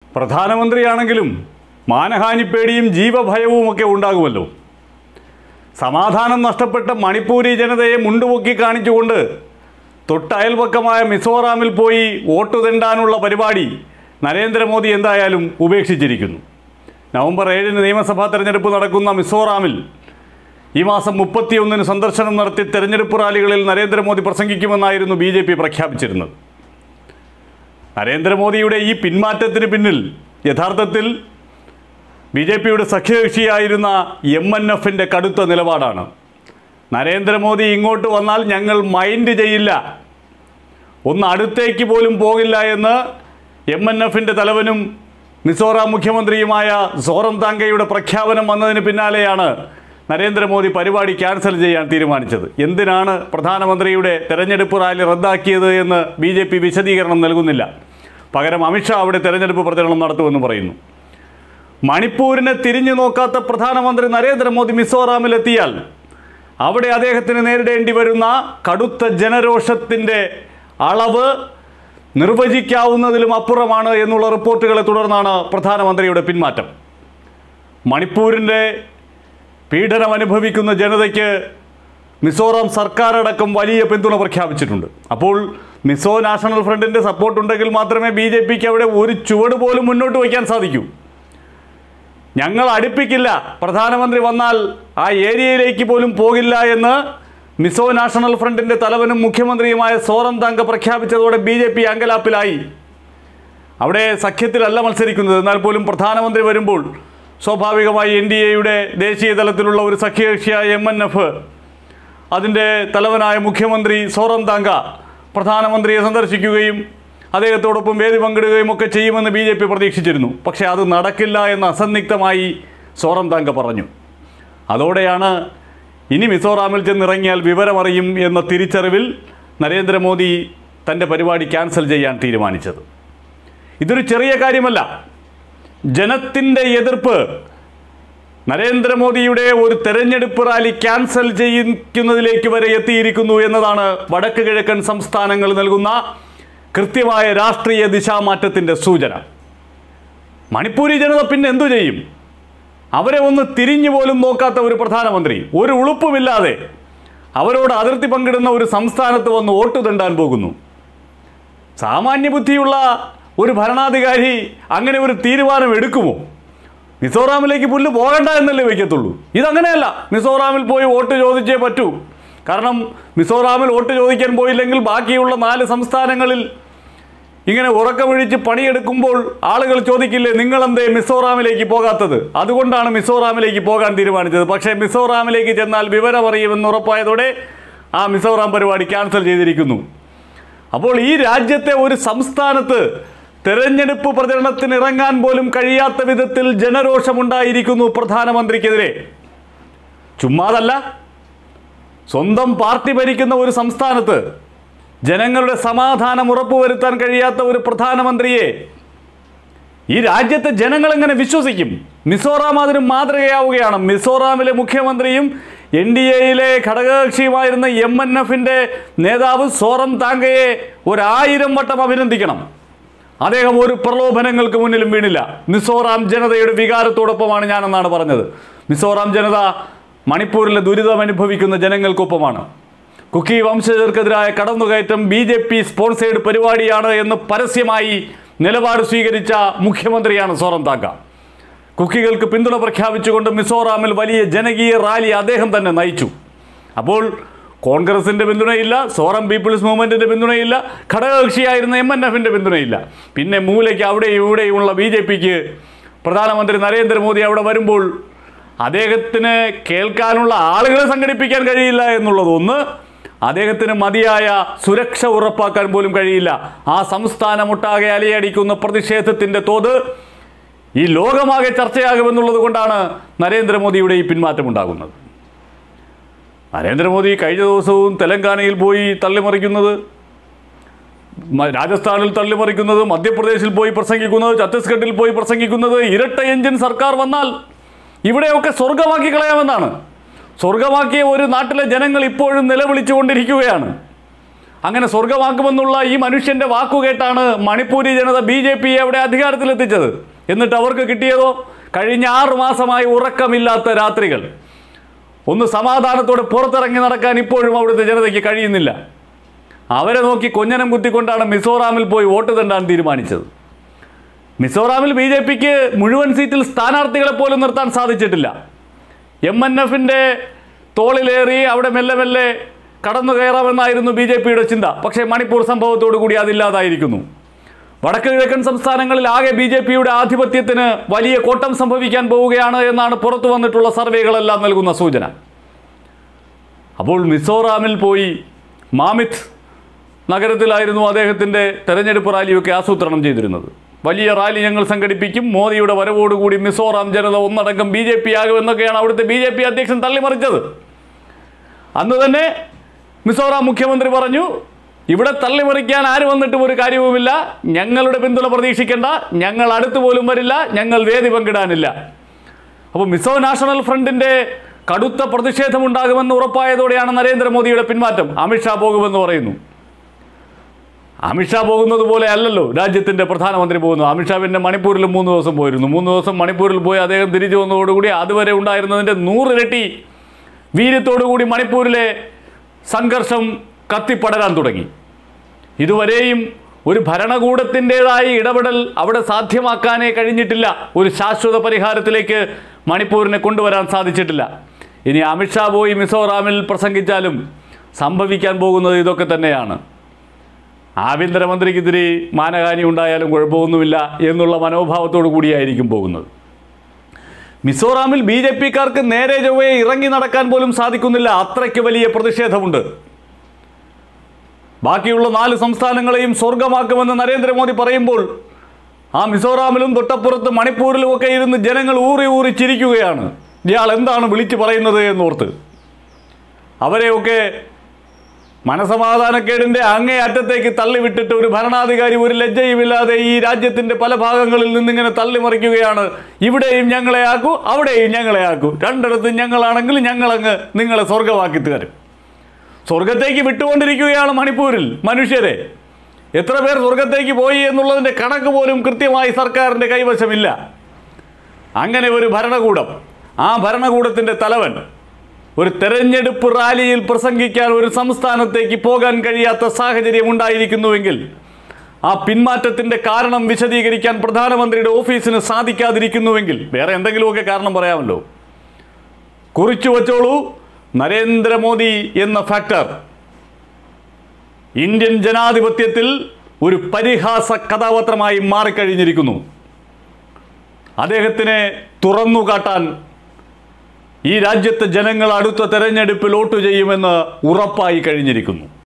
പ്രധാനമന്ത്രിയാണെങ്കിലും മാനഹാനിപ്പേടിയും ജീവഭയവും ഒക്കെ ഉണ്ടാകുമല്ലോ സമാധാനം നഷ്ടപ്പെട്ട മണിപ്പൂരി ജനതയെ മുണ്ടുപൊക്കി കാണിച്ചുകൊണ്ട് തൊട്ടയൽപക്കമായ മിസോറാമിൽ പോയി വോട്ട് തെണ്ടാനുള്ള പരിപാടി നരേന്ദ്രമോദി എന്തായാലും ഉപേക്ഷിച്ചിരിക്കുന്നു നവംബർ ഏഴിന് നിയമസഭാ തെരഞ്ഞെടുപ്പ് നടക്കുന്ന മിസോറാമിൽ ഈ മാസം മുപ്പത്തിയൊന്നിന് സന്ദർശനം നടത്തി തെരഞ്ഞെടുപ്പ് റാലികളിൽ നരേന്ദ്രമോദി പ്രസംഗിക്കുമെന്നായിരുന്നു ബി ജെ പി പ്രഖ്യാപിച്ചിരുന്നത് നരേന്ദ്രമോദിയുടെ ഈ പിന്മാറ്റത്തിന് പിന്നിൽ യഥാർത്ഥത്തിൽ ബി ജെ പിയുടെ സഖ്യകക്ഷിയായിരുന്ന എം എൻ എഫിൻ്റെ കടുത്ത നിലപാടാണ് നരേന്ദ്രമോദി ഇങ്ങോട്ട് വന്നാൽ ഞങ്ങൾ മൈൻഡ് ചെയ്യില്ല ഒന്ന് അടുത്തേക്ക് പോലും പോകില്ല എന്ന് എം എൻ എഫിൻ്റെ തലവനും മിസോറാം മുഖ്യമന്ത്രിയുമായ സോറം താങ്കയുടെ പ്രഖ്യാപനം വന്നതിന് പിന്നാലെയാണ് നരേന്ദ്രമോദി പരിപാടി ക്യാൻസൽ ചെയ്യാൻ തീരുമാനിച്ചത് എന്തിനാണ് പ്രധാനമന്ത്രിയുടെ തെരഞ്ഞെടുപ്പ് റാലി റദ്ദാക്കിയത് എന്ന് ബി ജെ പി വിശദീകരണം നൽകുന്നില്ല പകരം അമിത്ഷാ അവിടെ തെരഞ്ഞെടുപ്പ് പ്രചരണം നടത്തുമെന്ന് പറയുന്നു മണിപ്പൂരിനെ തിരിഞ്ഞു നോക്കാത്ത പ്രധാനമന്ത്രി നരേന്ദ്രമോദി മിസോറാമിലെത്തിയാൽ അവിടെ അദ്ദേഹത്തിന് നേരിടേണ്ടി വരുന്ന കടുത്ത ജനരോഷത്തിൻ്റെ അളവ് നിർവചിക്കാവുന്നതിലും അപ്പുറമാണ് എന്നുള്ള റിപ്പോർട്ടുകളെ തുടർന്നാണ് പ്രധാനമന്ത്രിയുടെ പിന്മാറ്റം മണിപ്പൂരിൻ്റെ പീഡനം അനുഭവിക്കുന്ന ജനതയ്ക്ക് മിസോറാം സർക്കാരടക്കം വലിയ പിന്തുണ പ്രഖ്യാപിച്ചിട്ടുണ്ട് അപ്പോൾ മിസോ നാഷണൽ ഫ്രണ്ടിൻ്റെ സപ്പോർട്ട് ഉണ്ടെങ്കിൽ മാത്രമേ ബി ജെ പിക്ക് അവിടെ ഒരു ചുവട് പോലും മുന്നോട്ട് വയ്ക്കാൻ സാധിക്കൂ ഞങ്ങൾ അടുപ്പിക്കില്ല പ്രധാനമന്ത്രി വന്നാൽ ആ ഏരിയയിലേക്ക് പോലും പോകില്ല എന്ന് മിസോ നാഷണൽ ഫ്രണ്ടിൻ്റെ തലവനും മുഖ്യമന്ത്രിയുമായ സോറം താങ്ക പ്രഖ്യാപിച്ചതോടെ ബി ജെ പി അങ്കലാപ്പിലായി അവിടെ സഖ്യത്തിലല്ല മത്സരിക്കുന്നത് എന്നാൽ പോലും പ്രധാനമന്ത്രി വരുമ്പോൾ സ്വാഭാവികമായി എൻ ഡി എയുടെ ദേശീയ തലത്തിലുള്ള ഒരു സഖ്യകക്ഷിയായ എം എൻ എഫ് അതിൻ്റെ തലവനായ മുഖ്യമന്ത്രി സോറം താങ്ക പ്രധാനമന്ത്രിയെ സന്ദർശിക്കുകയും അദ്ദേഹത്തോടൊപ്പം വേദി പങ്കിടുകയും ഒക്കെ ചെയ്യുമെന്ന് ബി ജെ പി പ്രതീക്ഷിച്ചിരുന്നു പക്ഷേ അത് നടക്കില്ല എന്ന് അസന്നിഗ്ധമായി സോറം താങ്ക പറഞ്ഞു അതോടെയാണ് ഇനി മിസോറാമിൽ ചെന്നിറങ്ങിയാൽ വിവരമറിയും എന്ന തിരിച്ചറിവിൽ നരേന്ദ്രമോദി തൻ്റെ പരിപാടി ക്യാൻസൽ ചെയ്യാൻ തീരുമാനിച്ചത് ഇതൊരു ചെറിയ കാര്യമല്ല ജനത്തിൻ്റെ എതിർപ്പ് നരേന്ദ്രമോദിയുടെ ഒരു തെരഞ്ഞെടുപ്പ് റാലി ക്യാൻസൽ ചെയ്യിക്കുന്നതിലേക്ക് വരെ എത്തിയിരിക്കുന്നു എന്നതാണ് വടക്ക് കിഴക്കൻ സംസ്ഥാനങ്ങൾ നൽകുന്ന കൃത്യമായ രാഷ്ട്രീയ ദിശാമാറ്റത്തിൻ്റെ സൂചന മണിപ്പൂരി ജനത പിന്നെ എന്തു ചെയ്യും അവരെ ഒന്ന് തിരിഞ്ഞു പോലും നോക്കാത്ത ഒരു പ്രധാനമന്ത്രി ഒരു ഉളുപ്പുമില്ലാതെ അവരോട് അതിർത്തി പങ്കിടുന്ന ഒരു സംസ്ഥാനത്ത് വന്ന് വോട്ട് തണ്ടാൻ പോകുന്നു സാമാന്യ ബുദ്ധിയുള്ള ഒരു ഭരണാധികാരി അങ്ങനെ ഒരു തീരുമാനം എടുക്കുമോ മിസോറാമിലേക്ക് പുല്ല് പോകണ്ട എന്നല്ലേ വയ്ക്കത്തുള്ളൂ ഇതങ്ങനെയല്ല മിസോറാമിൽ പോയി വോട്ട് ചോദിച്ചേ പറ്റൂ കാരണം മിസോറാമിൽ വോട്ട് ചോദിക്കാൻ പോയില്ലെങ്കിൽ ബാക്കിയുള്ള നാല് സംസ്ഥാനങ്ങളിൽ ഇങ്ങനെ ഉറക്കമൊഴിച്ച് പണിയെടുക്കുമ്പോൾ ആളുകൾ ചോദിക്കില്ലേ നിങ്ങളെന്തേ മിസോറാമിലേക്ക് പോകാത്തത് അതുകൊണ്ടാണ് മിസോറാമിലേക്ക് പോകാൻ തീരുമാനിച്ചത് പക്ഷേ മിസോറാമിലേക്ക് ചെന്നാൽ വിവരമറിയുമെന്ന് ഉറപ്പായതോടെ ആ മിസോറാം പരിപാടി ക്യാൻസൽ ചെയ്തിരിക്കുന്നു അപ്പോൾ ഈ രാജ്യത്തെ ഒരു സംസ്ഥാനത്ത് തെരഞ്ഞെടുപ്പ് പ്രചരണത്തിന് ഇറങ്ങാൻ പോലും കഴിയാത്ത വിധത്തിൽ ജനരോഷമുണ്ടായിരിക്കുന്നു പ്രധാനമന്ത്രിക്കെതിരെ ചുമ്മാതല്ല സ്വന്തം പാർട്ടി ഭരിക്കുന്ന ഒരു സംസ്ഥാനത്ത് ജനങ്ങളുടെ സമാധാനം ഉറപ്പുവരുത്താൻ കഴിയാത്ത ഒരു പ്രധാനമന്ത്രിയെ ഈ രാജ്യത്തെ ജനങ്ങൾ എങ്ങനെ വിശ്വസിക്കും മിസോറാം അതിന് മാതൃകയാവുകയാണ് മിസോറാമിലെ മുഖ്യമന്ത്രിയും എൻ ഡി എയിലെ ഘടകകക്ഷിയുമായിരുന്ന എം എൻ എഫിൻ്റെ നേതാവ് സോറം താങ്കയെ ഒരായിരം വട്ടം അഭിനന്ദിക്കണം അദ്ദേഹം ഒരു പ്രലോഭനങ്ങൾക്ക് മുന്നിലും വീണില്ല മിസോറാം ജനതയുടെ വികാരത്തോടൊപ്പമാണ് ഞാനെന്നാണ് പറഞ്ഞത് മിസോറാം ജനത മണിപ്പൂരിലെ ദുരിതം അനുഭവിക്കുന്ന ജനങ്ങൾക്കൊപ്പമാണ് കുക്കി വംശജർക്കെതിരായ കടന്നുകയറ്റം ബി ജെ പി സ്പോൺസേഡ് പരിപാടിയാണ് എന്ന് പരസ്യമായി നിലപാട് സ്വീകരിച്ച മുഖ്യമന്ത്രിയാണ് സോറം താങ്ക കുക്കികൾക്ക് പിന്തുണ പ്രഖ്യാപിച്ചുകൊണ്ട് മിസോറാമിൽ വലിയ ജനകീയ റാലി അദ്ദേഹം തന്നെ നയിച്ചു അപ്പോൾ കോൺഗ്രസിൻ്റെ പിന്തുണയില്ല സോറം പീപ്പിൾസ് മൂവ്മെൻറ്റിൻ്റെ പിന്തുണയില്ല ഘടകകക്ഷിയായിരുന്ന എം എൻ എഫിൻ്റെ പിന്തുണയില്ല പിന്നെ മൂലയ്ക്ക് അവിടെയും ഇവിടെയുമുള്ള ബി ജെ പിക്ക് പ്രധാനമന്ത്രി നരേന്ദ്രമോദി അവിടെ വരുമ്പോൾ അദ്ദേഹത്തിന് കേൾക്കാനുള്ള ആളുകളെ സംഘടിപ്പിക്കാൻ കഴിയില്ല എന്നുള്ളത് ഒന്ന് അദ്ദേഹത്തിന് മതിയായ സുരക്ഷ ഉറപ്പാക്കാൻ പോലും കഴിയില്ല ആ സംസ്ഥാനമൊട്ടാകെ അലയടിക്കുന്ന പ്രതിഷേധത്തിൻ്റെ തോത് ഈ ലോകമാകെ ചർച്ചയാകുമെന്നുള്ളത് കൊണ്ടാണ് നരേന്ദ്രമോദിയുടെ ഈ പിന്മാറ്റം ഉണ്ടാകുന്നത് നരേന്ദ്രമോദി കഴിഞ്ഞ ദിവസവും തെലങ്കാനയിൽ പോയി തള്ളിമറിക്കുന്നത് മ- രാജസ്ഥാനിൽ തള്ളിമറിക്കുന്നത് മധ്യപ്രദേശിൽ പോയി പ്രസംഗിക്കുന്നത് ഛത്തീസ്ഗഡിൽ പോയി പ്രസംഗിക്കുന്നത് ഇരട്ട എഞ്ചിൻ സർക്കാർ വന്നാൽ ഇവിടെയൊക്കെ സ്വർഗമാക്കി കളയാമെന്നാണ് സ്വർഗമാക്കിയ ഒരു നാട്ടിലെ ജനങ്ങൾ ഇപ്പോഴും നിലവിളിച്ചുകൊണ്ടിരിക്കുകയാണ് അങ്ങനെ സ്വർഗമാക്കുമെന്നുള്ള ഈ മനുഷ്യന്റെ വാക്കുകേട്ടാണ് മണിപ്പൂരി ജനത ബി ജെ പിയെ അവിടെ അധികാരത്തിലെത്തിച്ചത് എന്നിട്ട് അവർക്ക് കിട്ടിയതോ കഴിഞ്ഞ ആറു മാസമായി ഉറക്കമില്ലാത്ത രാത്രികൾ ഒന്ന് സമാധാനത്തോടെ പുറത്തിറങ്ങി നടക്കാൻ ഇപ്പോഴും അവിടുത്തെ ജനതയ്ക്ക് കഴിയുന്നില്ല അവരെ നോക്കി കൊഞ്ഞനം കുത്തിക്കൊണ്ടാണ് മിസോറാമിൽ പോയി വോട്ട് തണ്ടാൻ തീരുമാനിച്ചത് മിസോറാമിൽ ബി ജെ പിക്ക് മുഴുവൻ സീറ്റിൽ സ്ഥാനാർത്ഥികളെ പോലും നിർത്താൻ സാധിച്ചിട്ടില്ല എം എൻ എഫിൻ്റെ തോളിലേറി അവിടെ മെല്ലെ മെല്ലെ കടന്നു കയറാമെന്നായിരുന്നു ബി ജെ പിയുടെ ചിന്ത പക്ഷേ മണിപ്പൂർ സംഭവത്തോടു കൂടി അതില്ലാതായിരിക്കുന്നു വടക്ക് കിഴക്കൻ സംസ്ഥാനങ്ങളിൽ ആകെ ബി ജെ പിയുടെ ആധിപത്യത്തിന് വലിയ കോട്ടം സംഭവിക്കാൻ പോവുകയാണ് എന്നാണ് പുറത്തു വന്നിട്ടുള്ള സർവേകളെല്ലാം നൽകുന്ന സൂചന അപ്പോൾ മിസോറാമിൽ പോയി മാമിത് നഗരത്തിലായിരുന്നു അദ്ദേഹത്തിൻ്റെ തെരഞ്ഞെടുപ്പ് റാലിയൊക്കെ ആസൂത്രണം ചെയ്തിരുന്നത് വലിയ റാലി ഞങ്ങൾ സംഘടിപ്പിക്കും മോദിയുടെ വരവോടുകൂടി മിസോറാം ജനത ഒന്നടങ്കം ബി ജെ പി ആകുമെന്നൊക്കെയാണ് അവിടുത്തെ ബി ജെ പി അധ്യക്ഷൻ തള്ളിമറിച്ചത് അന്ന് തന്നെ മിസോറാം മുഖ്യമന്ത്രി പറഞ്ഞു ഇവിടെ തള്ളിമറിക്കാൻ ആര് വന്നിട്ടും ഒരു കാര്യവുമില്ല ഞങ്ങളുടെ പിന്തുണ പ്രതീക്ഷിക്കേണ്ട ഞങ്ങൾ അടുത്തു പോലും വരില്ല ഞങ്ങൾ വേദി പങ്കിടാനില്ല അപ്പോൾ മിസോ നാഷണൽ ഫ്രണ്ടിന്റെ കടുത്ത പ്രതിഷേധമുണ്ടാകുമെന്ന് ഉറപ്പായതോടെയാണ് നരേന്ദ്രമോദിയുടെ പിന്മാറ്റം അമിത്ഷാ പോകുമെന്ന് പറയുന്നു അമിത്ഷാ പോകുന്നത് പോലെ അല്ലല്ലോ രാജ്യത്തിന്റെ പ്രധാനമന്ത്രി പോകുന്നത് അമിത്ഷാ പിന്നെ മണിപ്പൂരിൽ മൂന്ന് ദിവസം പോയിരുന്നു മൂന്ന് ദിവസം മണിപ്പൂരിൽ പോയി അദ്ദേഹം തിരിച്ചു വന്നതോടുകൂടി അതുവരെ ഉണ്ടായിരുന്നതിൻ്റെ നൂറിരട്ടി വീര്യത്തോടുകൂടി മണിപ്പൂരിലെ സംഘർഷം കത്തിപ്പടരാൻ തുടങ്ങി ഇതുവരെയും ഒരു ഭരണകൂടത്തിൻ്റെതായ ഇടപെടൽ അവിടെ സാധ്യമാക്കാനേ കഴിഞ്ഞിട്ടില്ല ഒരു ശാശ്വത പരിഹാരത്തിലേക്ക് മണിപ്പൂരിനെ കൊണ്ടുവരാൻ സാധിച്ചിട്ടില്ല ഇനി അമിത്ഷാ പോയി മിസോറാമിൽ പ്രസംഗിച്ചാലും സംഭവിക്കാൻ പോകുന്നത് ഇതൊക്കെ തന്നെയാണ് ആഭ്യന്തരമന്ത്രിക്ക് ഇത്തിരി മാനഹാനി ഉണ്ടായാലും കുഴപ്പമൊന്നുമില്ല എന്നുള്ള മനോഭാവത്തോടു കൂടിയായിരിക്കും പോകുന്നത് മിസോറാമിൽ ബി ജെ പിക്കാർക്ക് നേരെ ചൊവ്വേ ഇറങ്ങി നടക്കാൻ പോലും സാധിക്കുന്നില്ല അത്രയ്ക്ക് വലിയ പ്രതിഷേധമുണ്ട് ബാക്കിയുള്ള നാല് സംസ്ഥാനങ്ങളെയും സ്വർഗമാക്കുമെന്ന് നരേന്ദ്രമോദി പറയുമ്പോൾ ആ മിസോറാമിലും തൊട്ടപ്പുറത്ത് മണിപ്പൂരിലും ഒക്കെ ഇരുന്ന് ജനങ്ങൾ ഊറി ഊറി ചിരിക്കുകയാണ് ഇയാൾ എന്താണ് വിളിച്ചു പറയുന്നത് എന്നോർത്ത് അവരെയൊക്കെ മനസമാധാനക്കേടിന്റെ അങ്ങേ അറ്റത്തേക്ക് തള്ളിവിട്ടിട്ട് ഒരു ഭരണാധികാരി ഒരു ലജ്ജയുമില്ലാതെ ഈ രാജ്യത്തിന്റെ പല ഭാഗങ്ങളിൽ നിന്നിങ്ങനെ തള്ളിമറിക്കുകയാണ് ഇവിടെയും ഞങ്ങളെ ആക്കൂ അവിടെയും ഞങ്ങളെ ആക്കൂ രണ്ടിടത്തും ഞങ്ങളാണെങ്കിൽ ഞങ്ങളങ്ങ് നിങ്ങളെ സ്വർഗമാക്കി തരും സ്വർഗത്തേക്ക് വിട്ടുകൊണ്ടിരിക്കുകയാണ് മണിപ്പൂരിൽ മനുഷ്യരെ എത്ര പേർ സ്വർഗത്തേക്ക് പോയി എന്നുള്ളതിൻ്റെ കണക്ക് പോലും കൃത്യമായി സർക്കാരിൻ്റെ കൈവശമില്ല അങ്ങനെ ഒരു ഭരണകൂടം ആ ഭരണകൂടത്തിൻ്റെ തലവൻ ഒരു തെരഞ്ഞെടുപ്പ് റാലിയിൽ പ്രസംഗിക്കാൻ ഒരു സംസ്ഥാനത്തേക്ക് പോകാൻ കഴിയാത്ത സാഹചര്യം ഉണ്ടായിരിക്കുന്നുവെങ്കിൽ ആ പിന്മാറ്റത്തിൻ്റെ കാരണം വിശദീകരിക്കാൻ പ്രധാനമന്ത്രിയുടെ ഓഫീസിന് സാധിക്കാതിരിക്കുന്നുവെങ്കിൽ വേറെ എന്തെങ്കിലുമൊക്കെ കാരണം പറയാമല്ലോ കുറിച്ചു വച്ചോളൂ നരേന്ദ്രമോദി എന്ന ഫാക്ടർ ഇന്ത്യൻ ജനാധിപത്യത്തിൽ ഒരു പരിഹാസ കഥാപാത്രമായി മാറിക്കഴിഞ്ഞിരിക്കുന്നു അദ്ദേഹത്തിനെ തുറന്നു കാട്ടാൻ ഈ രാജ്യത്തെ ജനങ്ങൾ അടുത്ത തെരഞ്ഞെടുപ്പിൽ വോട്ട് ചെയ്യുമെന്ന് ഉറപ്പായി കഴിഞ്ഞിരിക്കുന്നു